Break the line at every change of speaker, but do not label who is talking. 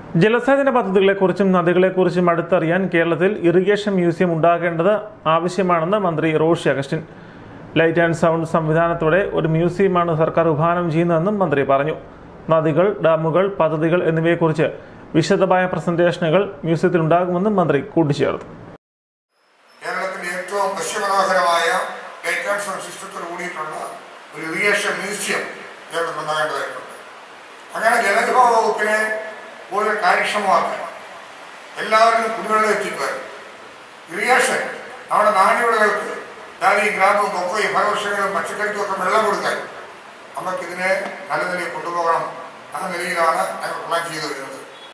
ജലസേചന പദ്ധതികളെക്കുറിച്ചും നദികളെക്കുറിച്ചും അടുത്തറിയാൻ കേരളത്തിൽ irrigation museum ഉണ്ടാകേണ്ടത് ആവശ്യമാണെന്ന് മന്ത്രി Roshi Augustine light and sound സംവിധാനത്തോടെ ഒരു മ്യൂസിയമാണ് സർക്കാർ വിഭാവനം ചെയ്യുന്നതെന്നും മന്ത്രി പറഞ്ഞു നദികൾ ഡാമുകൾ പദ്ധതികൾ എന്നിവയെക്കുറിച്ച് വിശദമായ പ്രസന്റേഷനുകൾ മ്യൂസിയത്തിൽ ഉണ്ടാകുമെന്നും മന്ത്രി കൂട്ടിച്ചേർത്തു
കേരളത്തിന്റെ ഏറ്റവും ദൃശ്യമനോഹരമായ ലൈറ്റ് ആൻഡ് സൗണ്ട് സിസ്റ്റത്തിൽ കൂടിയിട്ടുള്ള ഒരു ഇറിഗേഷൻ മ്യൂസിയം കേരളത്തിൽ ഉണ്ടാകേണ്ടതായിട്ടുണ്ട് അങ്ങനെ ജലവിഭവ വകുപ്പിനെ കൂടുതൽ കാര്യക്ഷമമാക്കാൻ എല്ലാവരിലും കുടിവെള്ളം എത്തിക്കാൻ ഇറിഗേഷൻ നമ്മുടെ നാണ്യവിളകൾക്ക് ദാരിയും ഗ്രാമവും കൊക്കയും ഫലവൃക്ഷങ്ങളും പച്ചക്കറിക്കും ഒക്കെ വെള്ളം കൊടുക്കാൻ നമുക്കിതിനെ നല്ല നിലയിൽ കൊണ്ടുപോകണം ആ നിലയിലാണ് ഞങ്ങൾ പ്ലാൻ ചെയ്തു വരുന്നത്